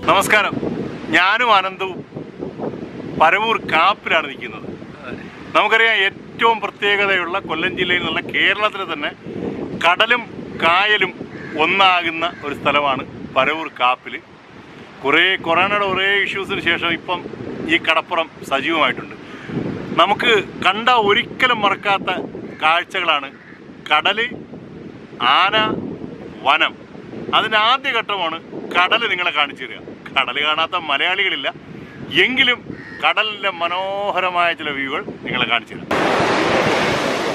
നമസ്കാരം ഞാനും അനന്തവും പരവൂർ കാപ്പിലാണ് നിൽക്കുന്നത് നമുക്കറിയാം ഏറ്റവും പ്രത്യേകതയുള്ള കൊല്ലം ജില്ലയിൽ നിന്നുള്ള കേരളത്തിൽ തന്നെ കടലും കായലും ഒന്നാകുന്ന ഒരു സ്ഥലമാണ് പരവൂർ കാപ്പിൽ കുറേ കൊറോണയുടെ കുറേ ഇഷ്യൂസിന് ശേഷം ഇപ്പം ഈ കടപ്പുറം സജീവമായിട്ടുണ്ട് നമുക്ക് കണ്ട ഒരിക്കലും മറക്കാത്ത കാഴ്ചകളാണ് കടല് ആന വനം അതിൻ്റെ ആദ്യ ഘട്ടമാണ് കടൽ നിങ്ങളെ കാണിച്ചു തരിക കടൽ കാണാത്ത മലയാളികളില്ല എങ്കിലും കടലിൻ്റെ മനോഹരമായ ചില വ്യൂകൾ നിങ്ങളെ കാണിച്ചു തരാം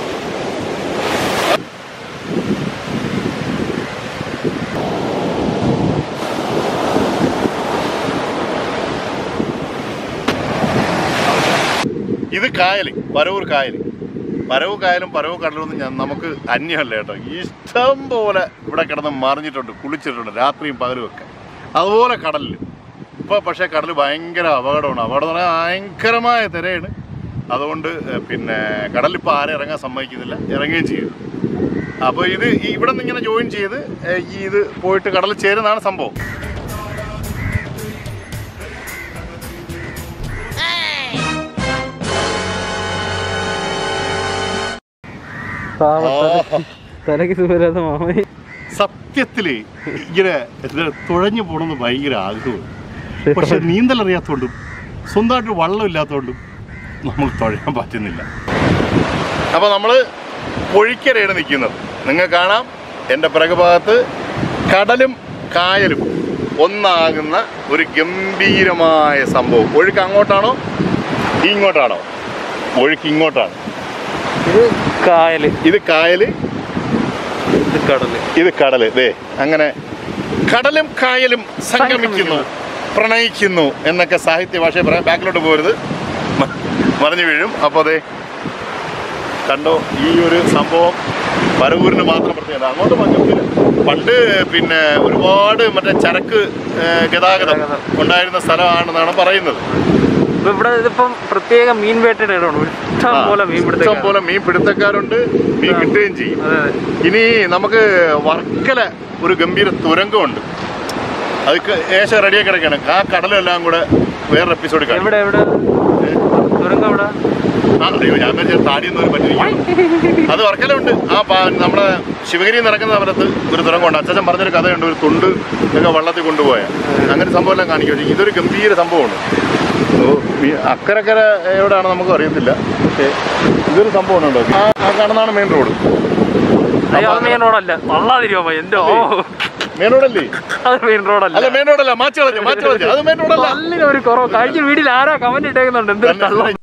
ഇത് കായൽ പരവൂർ കായൽ പരവൂർ കായലും പരവൂർ കടലൊന്നും ഞാൻ നമുക്ക് അന്യമല്ല കേട്ടോ ഇഷ്ടം പോലെ ഇവിടെ കിടന്ന് മറിഞ്ഞിട്ടുണ്ട് കുളിച്ചിട്ടുണ്ട് രാത്രിയും പകലും ഒക്കെ അതുപോലെ കടലിൽ ഇപ്പോൾ പക്ഷേ കടൽ ഭയങ്കര അപകടമാണ് അപകടം എന്ന് പറഞ്ഞാൽ ഭയങ്കരമായ തിരയാണ് അതുകൊണ്ട് ഏഹ്, പിന്നെ കടലിൽ ഇപ്പോൾ ആരും ഇറങ്ങാൻ സമ്മതിക്കുന്നില്ല ഇറങ്ങുകയും ചെയ്യും അപ്പോൾ ഇത് ഈ ഇവിടെ നിന്ന് ഇങ്ങനെ ജോയിൻ ചെയ്ത് ഏഹ്, ഈ ഇത് പോയിട്ട് കടലിൽ ചേരുന്നതാണ് സംഭവം ആഹാ. തലക്ക് സുഖമില്ലാത്ത മാമി സത്യത്തില് ഇങ്ങനെ എന്താ തുഴഞ്ഞു പോകണമെന്ന് ഭയങ്കര ആഗ്രഹമാണ് പക്ഷെ നീന്തൽ അറിയാത്തതുകൊണ്ടും സ്വന്തമായിട്ട് വള്ളം ഇല്ലാത്തതുകൊണ്ടും നമുക്ക് തുഴയാൻ പറ്റുന്നില്ല അപ്പോൾ നമ്മൾ പൊഴിക്കരയാണ് നിൽക്കുന്നത് നിങ്ങൾ കാണാം എൻ്റെ പിറകുഭാഗത്ത് കടലും കായലും ഒന്നാകുന്ന ഒരു ഗംഭീരമായ സംഭവം ഒഴുക്ക് അങ്ങോട്ടാണോ ഇങ്ങോട്ടാണോ ഒഴുക്ക് ഇങ്ങോട്ടാണ് ഇത് കായല് ഇത് കായൽ ഇത് കടല് ഇത് കടല് ദേ അങ്ങനെ കടലും കായലും സംഗമിക്കുന്നു പ്രണയിക്കുന്നു എന്നൊക്കെ സാഹിത്യ ഭാഷ പറയാം ബാക്കിലോട്ട് പോരുത് മ- മറിഞ്ഞു വീഴും അപ്പോൾ അതെ കണ്ടോ ഈ ഒരു സംഭവം പരവൂരിന് മാത്രം പ്രത്യേകത അങ്ങോട്ട് മഞ്ഞപ്പില്ല പണ്ട് പിന്നെ ഒരുപാട് മറ്റേ ചരക്ക് ഏ, ഗതാഗതം ഉണ്ടായിരുന്ന സ്ഥലമാണെന്നാണ് പറയുന്നത് ഇപ്പൊ ഇവിടെ ഇതിപ്പം പ്രത്യേക മീൻ വേട്ടയുടെ ഇടമാണ് ഇഷ്ടം പോലെ മീൻ ഇഷ്ടം പിടുത്തക്കാർ. പോലെ മീൻ പിടുത്തക്കാരുണ്ട് മീൻ കിട്ടുകയും ചെയ്യും അതെ അതെ ഇനി നമുക്ക് വർക്കല ഒരു ഗംഭീര തുരങ്കമുണ്ട് അത് ക- ഏകദേശം റെഡിയാക്കി കിടക്കുകയാണ് ആ കടലെല്ലാം കൂടെ വേറൊരു എപ്പിസോഡ് കാണും എവിടെ എവിടെ തുരങ്കം എവിടെ ആ അറിയോ ഞാൻ വിചാരിച്ചു താടിയൊന്നും പറ്റിരിക്കും അത് വർക്കലുണ്ട് ആ പാ- നമ്മുടെ ശിവഗിരി നടക്കുന്ന സ്ഥലത്ത് ഒരു തുരങ്കമുണ്ട് അച്ഛൻ പറഞ്ഞൊരു കഥയുണ്ട് ഒരു തൊണ്ട് ഒക്കെ വള്ളത്തിൽ കൊണ്ടുപോയ അങ്ങനെ സംഭവം എല്ലാം കാണിക്കും ഇതൊരു ഗംഭീര സംഭവമാണ് ഓ, ഈ അക്കരക്കര എവിടെയാണ് നമുക്ക് അറിയത്തില്ല പക്ഷേ ഇതൊരു സംഭവമാണ് കേട്ടോ ആ ആ കാണുന്നതാണ് മെയിൻ റോഡ് അയ്യോ അത് മെയിൻ റോഡല്ല വള്ളാതിരിയോ എന്റെ ഓ മെയിൻ റോഡല്ലേ അത് മെയിൻ റോഡല്ല അല്ല മെയിൻ റോഡല്ല മാച്ച് കളഞ്ഞു മാച്ച് കളഞ്ഞു അത് മെയിൻ റോഡല്ല നല്ലിന് ഒരു കുറവ് കഴിഞ്ഞ വീട്ടിൽ ആരാ കമന്റ് ഇട്ടേക്കുന്നുണ്ട് എന്തൊരു കള്ളം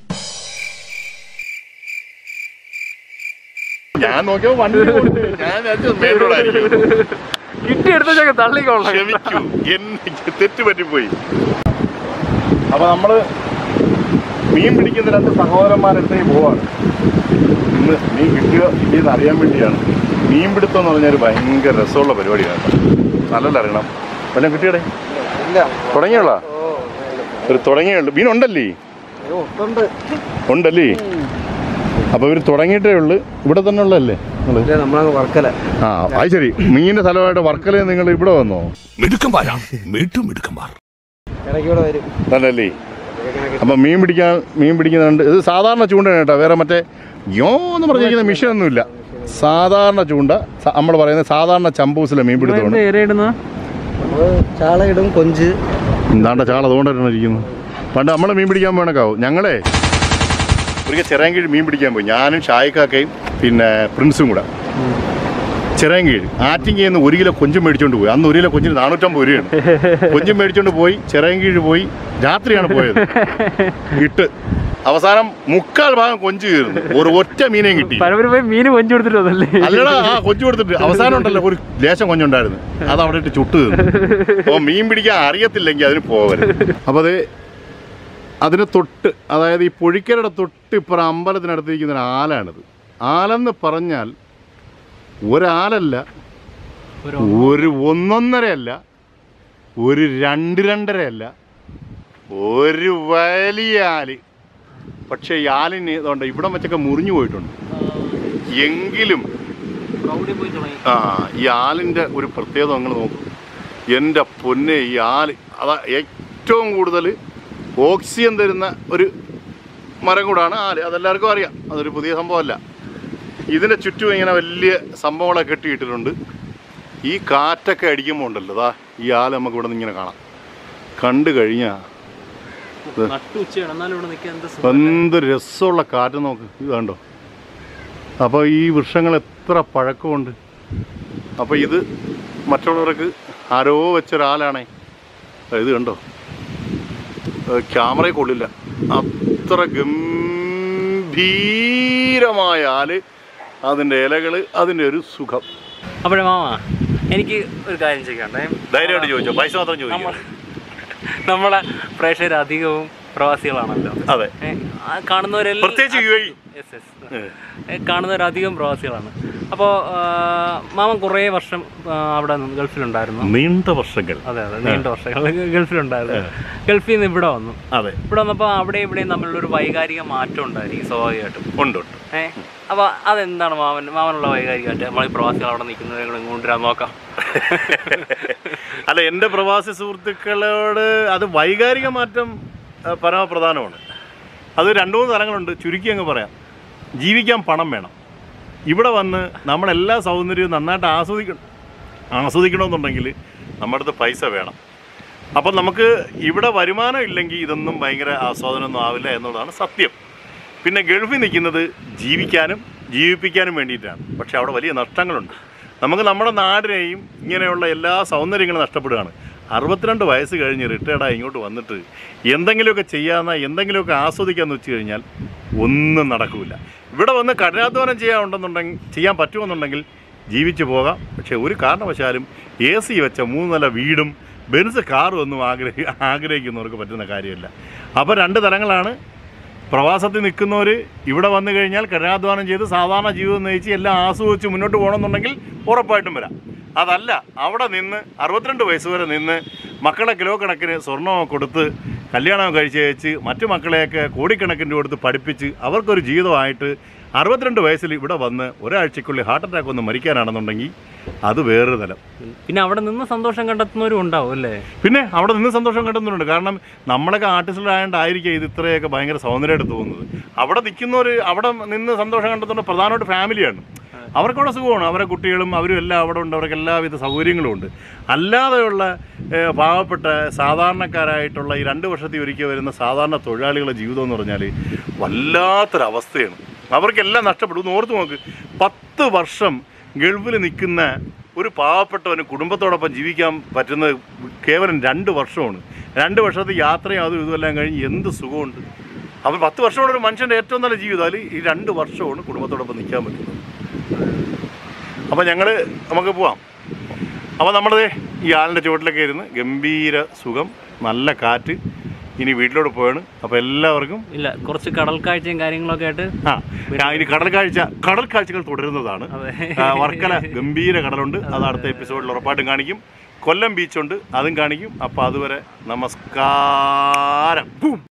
ഞാൻ നോക്കിയപ്പോ വണ്ടി ഓടുന്നു. ഞാൻ വിചാരിച്ചു മെയിൻ റോഡായിരിക്കും കിട്ടി എടുത്തൊക്കെ തള്ളിക്കൊള്ളാം ക്ഷമിക്കൂ എനിക്ക് തെറ്റ് പറ്റിപ്പോയി അപ്പൊ നമ്മള് മീൻ പിടിക്കുന്ന രണ്ട് സഹോദരന്മാരടുത്തേക്ക് പോവാണ് ഇന്ന് മീൻ കിട്ടിയോ ഇല്ലെന്ന് അറിയാൻ വേണ്ടിയാണ് മീൻ പിടുത്തം എന്ന് പറഞ്ഞാൽ ഒരു ഭയങ്കര രസമുള്ള പരിപാടിയാണ് നല്ലല്ല അറിയണം വല്ലതും കിട്ടിയടേ തുടങ്ങിയുള്ള ഒരു തുടങ്ങിയുള്ളൂ മീൻ ഉണ്ടല്ലേ ഉണ്ടല്ലേ അപ്പൊ ഇവർ തുടങ്ങിയിട്ടേ ഉള്ളു ഇവിടെ തന്നെ ഉള്ളതല്ലേ നിങ്ങള് നമ്മളങ്ങ് വർക്കല ആ അത് ശരി മീനിന്റെ സ്ഥലമായിട്ട് വർക്കലയിൽ നിങ്ങൾ ഇവിടെ വന്നോ മിടുക്കന്മാരാണ് വീട്ടും മിടുക്കന്മാർ ഇടയ്ക്ക് ഇവിടെ വരും തന്നല്ലേ അപ്പം മീൻ പിടിക്കാൻ മീൻ പിടിക്കുന്നുണ്ട് ഇത് സാധാരണ ചൂണ്ടയാണ് കേട്ടോ വേറെ മറ്റേ യോ എന്ന് പറഞ്ഞിരിക്കുന്ന മിഷൻ ഒന്നുമില്ല സാധാരണ ചൂണ്ട നമ്മൾ പറയുന്നത് സാധാരണ ചമ്പൂസിലെ മീൻ പിടുത്തമാണ് ഇരയിടുന്ന ചാളയിടും കൊഞ്ച് എന്താണ്ട ചാള അതുകൊണ്ടാണ് ഇരിക്കുന്നത് പണ്ട് നമ്മൾ മീൻ പിടിക്കാൻ പോകണക്കാവും ഞങ്ങളെ ഒരിക്കൽ ചിറയൻകീഴ് മീൻ പിടിക്കാൻ പോയി ഞാനും ഷായിക്കാക്കയും പിന്നെ പ്രിൻസും കൂടെ ചിറയൻകീഴ് ആറ്റിങ്ങയിൽ നിന്ന് ഒരു കിലോ കൊഞ്ചും മേടിച്ചോണ്ട് പോയി അന്ന് ഒരു കിലോ കൊഞ്ചിന് നാനൂറ്റമ്പത് രൂപയാണ് കൊഞ്ചും മേടിച്ചോണ്ട് പോയി ചിറയൻകീഴ് പോയി രാത്രിയാണ് പോയത് ഇട്ട് അവസാനം മുക്കാൽ ഭാഗം കൊഞ്ച് കയറുന്നു ഒരു ഒറ്റ മീനെയും കിട്ടി പരമ്പര പോയി മീന് കൊഞ്ചു കൊടുത്തിട്ട് വന്നല്ലേ അല്ലടാ ആ കൊച്ചു കൊടുത്തിട്ട് അവസാനം ഉണ്ടല്ലോ ഒരു ലേശം കൊഞ്ഞുണ്ടായിരുന്നു അത് അവിടെ ഇട്ട് ചുട്ട് തീർന്നു അപ്പോൾ മീൻ പിടിക്കാൻ അറിയത്തില്ലെങ്കിൽ അതിന് പോകരുത് അപ്പോൾ അത് അതിന് തൊട്ട് അതായത് ഈ പൊഴിക്കരയുടെ തൊട്ട് ഇപ്പുറം അമ്പലത്തിനടുത്തിരിക്കുന്ന ഒരു ആലാണിത് ആലെന്ന് പറഞ്ഞാൽ ഒരാലല്ല ഒരു ഒന്നൊന്നരയല്ല ഒരു രണ്ട് രണ്ടരയല്ല ഒരു വലിയ ആല് പക്ഷേ ഈ ആലിന് ഇതുകൊണ്ട് ഇവിടം വെച്ചൊക്കെ മുറിഞ്ഞു പോയിട്ടുണ്ട് എങ്കിലും പ്രൗഢി പോയി തുടങ്ങി ആ ഈ ആലിൻ്റെ ഒരു പ്രത്യേകത നിങ്ങൾ നോക്കും എൻ്റെ പൊന്നെ ഈ ആല് അതാ ഏറ്റവും കൂടുതൽ ഓക്സിജൻ തരുന്ന ഒരു മരം കൂടാണ് ആല് അതെല്ലാവർക്കും അറിയാം അതൊരു പുതിയ സംഭവമല്ല ഇതിൻ്റെ ചുറ്റും ഇങ്ങനെ വലിയ സംഭവങ്ങളൊക്കെ കെട്ടിയിട്ടിട്ടുണ്ട് ഈ കാറ്റൊക്കെ അടിക്കുമ്പോൾ ഉണ്ടല്ലോ അതാ ഈ ആല് നമുക്ക് ഇവിടെ നിന്ന് ഇങ്ങനെ കാണാം കണ്ടു കഴിഞ്ഞാൽ നട്ടു ഉച്ചയാണ് എന്നാലും ഇവിടെ നിൽക്കാൻ എന്ത് സുഖം. എന്ത് രസമുള്ള കാറ്റ് നോക്ക് ഇത് കണ്ടോ അപ്പോൾ ഈ വൃക്ഷങ്ങൾ എത്ര പഴക്കമുണ്ട് അപ്പോൾ ഇത് മറ്റുള്ളവർക്ക് ആരോ വെച്ചൊരാളാണേ ഇത് കണ്ടോ ക്യാമറയിൽ കൊള്ളില്ല അത്ര ഗംഭീരമായ ആല് അതിൻ്റെ ഇലകൾ അതിൻ്റെ ഒരു സുഖം അപ്പോഴേ മാമ എനിക്ക് ഒരു കാര്യം ചെയ്യണ്ടേ ധൈര്യമായിട്ട് ചോദിച്ചോ പൈസ മാത്രം ചോദിക്കും നമ്മളെ പ്രേക്ഷകർ അധികവും പ്രവാസികളാണല്ലോ അതെ ഏ, ആ കാണുന്നവരെല്ലാം പ്രത്യേകിച്ച് U A E. Yes, yes. ഏ, കാണുന്നവരധികം പ്രവാസികളാണ് അപ്പോൾ മാമൻ കുറേ വർഷം ആ, അവിടെ നിന്ന് ഗൾഫിലുണ്ടായിരുന്നു നീണ്ട വർഷങ്ങൾ അതെ അതെ നീണ്ട വർഷങ്ങൾ ഗൾഫിലുണ്ടായിരുന്നു ഗൾഫിൽ നിന്ന് ഇവിടെ വന്നു അതെ ഇവിടെ വന്നപ്പോൾ അവിടെ ഇവിടെയും തമ്മിലുള്ളൊരു വൈകാരിക മാറ്റം ഉണ്ടായിരിക്കും സ്വാഭാവികമായിട്ടും ഉണ്ട് ഉണ്ട് ഏ അപ്പോൾ അതെന്താണ് മാമൻ മാമനുള്ള വൈകാരിക മാറ്റം നമ്മൾ ഈ പ്രവാസികൾ അവിടെ നിൽക്കുന്നവരെ കൂടെ കൊണ്ടുവരാൻ നോക്കാം അല്ല എൻ്റെ പ്രവാസി സുഹൃത്തുക്കളോട് അത് വൈകാരിക മാറ്റം ആ, പരമപ്രധാനമാണ് അത് രണ്ട് മൂന്ന് തലങ്ങളുണ്ട് ചുരുക്കി അങ്ങ് പറയാം ജീവിക്കാൻ പണം വേണം ഇവിടെ വന്ന് നമ്മളെല്ലാ സൗന്ദര്യവും നന്നായിട്ട് ആസ്വദിക്കണം ആസ്വദിക്കണമെന്നുണ്ടെങ്കിൽ നമ്മുടെ അടുത്ത് പൈസ വേണം അപ്പം നമുക്ക് ഇവിടെ വരുമാനം ഇല്ലെങ്കിൽ ഇതൊന്നും ഭയങ്കര ആസ്വാദനമൊന്നും ആവില്ല എന്നുള്ളതാണ് സത്യം പിന്നെ ഗൾഫിൽ നിൽക്കുന്നത് ജീവിക്കാനും ജീവിപ്പിക്കാനും വേണ്ടിയിട്ടാണ് പക്ഷേ അവിടെ വലിയ നഷ്ടങ്ങളുണ്ട് നമുക്ക് നമ്മുടെ നാടിനെയും ഇങ്ങനെയുള്ള എല്ലാ സൗന്ദര്യങ്ങളും നഷ്ടപ്പെടുകയാണ് അറുപത്തിരണ്ട് വയസ്സ് കഴിഞ്ഞ് റിട്ടയർഡായി ഇങ്ങോട്ട് വന്നിട്ട് എന്തെങ്കിലുമൊക്കെ ചെയ്യാമെന്ന എന്തെങ്കിലുമൊക്കെ ആസ്വദിക്കാമെന്ന് വെച്ച് കഴിഞ്ഞാൽ ഒന്നും നടക്കില്ല ഇവിടെ വന്ന് കഠിനാധ്വാനം ചെയ്യാനുണ്ടെന്നുണ്ടെങ്കിൽ ചെയ്യാൻ പറ്റുമെന്നുണ്ടെങ്കിൽ ജീവിച്ചു പോകാം പക്ഷേ ഒരു കാരണവശാലും എ സി വെച്ച മൂന്ന് നില വീടും ബെൻസ് കാറും ഒന്നും ആഗ്രഹി ആഗ്രഹിക്കുന്നവർക്ക് പറ്റുന്ന കാര്യമല്ല അപ്പോൾ രണ്ട് തലങ്ങളാണ് പ്രവാസത്തിൽ നിൽക്കുന്നവർ ഇവിടെ വന്നു കഴിഞ്ഞാൽ കഠിനാധ്വാനം ചെയ്ത് സാധാരണ ജീവിതം നയിച്ച് എല്ലാം ആസ്വദിച്ച് മുന്നോട്ട് പോകണമെന്നുണ്ടെങ്കിൽ ഉറപ്പായിട്ടും വരാം അതല്ല അവിടെ നിന്ന് അറുപത്തിരണ്ട് വയസ്സ് വരെ നിന്ന് മക്കളെ കിലോ കണക്കിന് സ്വർണ്ണമൊക്കെ കൊടുത്ത് കല്യാണം കഴിച്ച് വെച്ച് മറ്റു മക്കളെയൊക്കെ കോടിക്കണക്കിന് കൊടുത്ത് പഠിപ്പിച്ച് അവർക്കൊരു ജീവിതമായിട്ട് അറുപത്തിരണ്ട് വയസ്സിൽ ഇവിടെ വന്ന് ഒരാഴ്ചക്കുള്ളിൽ ഹാർട്ട് അറ്റാക്ക് ഒന്ന് മരിക്കാനാണെന്നുണ്ടെങ്കിൽ അത് വേറൊരു തലം പിന്നെ അവിടെ നിന്ന് സന്തോഷം കണ്ടെത്തുന്നവരും ഉണ്ടാവും അല്ലേ പിന്നെ അവിടെ നിന്ന് സന്തോഷം കിട്ടുന്നുണ്ട് കാരണം നമ്മളൊക്കെ ആർട്ടിസ്റ്റിലായതുകൊണ്ടായിരിക്കും ഇത് ഇത്രയൊക്കെ ഭയങ്കര സൗന്ദര്യമായിട്ട് തോന്നുന്നത് അവിടെ നിൽക്കുന്നവർ അവിടെ നിന്ന് സന്തോഷം കണ്ടെത്തുന്ന പ്രധാനമായിട്ട് ഫാമിലിയാണ് അവർക്കവിടെ സുഖമാണ് അവരെ കുട്ടികളും അവരും എല്ലാം അവിടെ ഉണ്ട് അവർക്ക് എല്ലാവിധ സൗകര്യങ്ങളും ഉണ്ട് അല്ലാതെയുള്ള ഏഹ്, പാവപ്പെട്ട സാധാരണക്കാരായിട്ടുള്ള ഈ രണ്ട് വർഷത്തിൽ ഒരിക്കൽ വരുന്ന സാധാരണ തൊഴിലാളികളുടെ ജീവിതം എന്ന് പറഞ്ഞാൽ വല്ലാത്തൊരവസ്ഥയാണ് അവർക്കെല്ലാം നഷ്ടപ്പെടും ഒന്ന് ഓർത്ത് നോക്ക് പത്ത് വർഷം ഗൾഫിൽ നിൽക്കുന്ന ഒരു പാവപ്പെട്ടവന് കുടുംബത്തോടൊപ്പം ജീവിക്കാൻ പറ്റുന്നത് കേവലം രണ്ട് വർഷമാണ് രണ്ട് വർഷത്തെ യാത്രയും അതും ഇതുമെല്ലാം കഴിഞ്ഞ് എന്ത് സുഖമുണ്ട് അപ്പോൾ പത്ത് വർഷമാണ് ഒരു മനുഷ്യൻ്റെ ഏറ്റവും നല്ല ജീവിതം അതിൽ ഈ രണ്ട് വർഷമാണ് കുടുംബത്തോടൊപ്പം നിൽക്കാൻ പറ്റുന്നത് അപ്പോൾ ഞങ്ങൾ നമുക്ക് പോവാം അപ്പോൾ നമ്മൾ ഈ ആളിൻ്റെ ചുവട്ടിലൊക്കെ ഇരുന്ന് ഗംഭീര സുഖം നല്ല കാറ്റ് ഇനി വീട്ടിലോട്ട് പോവാണ് അപ്പോൾ എല്ലാവർക്കും ഇല്ല കുറച്ച് കടൽ കാഴ്ചയും കാര്യങ്ങളൊക്കെ ആയിട്ട് ആ ആ, ഇനി കടൽ കാഴ്ച കടൽ കാഴ്ചകൾ തുടരുന്നതാണ് അതെ ആ, വർക്കല ഗംഭീര കടലുണ്ട് അത് അടുത്ത എപ്പിസോഡിൽ ഉറപ്പായിട്ടും കാണിക്കും കൊല്ലം ബീച്ചുണ്ട് അതും കാണിക്കും അപ്പോൾ അതുവരെ നമസ്കാരം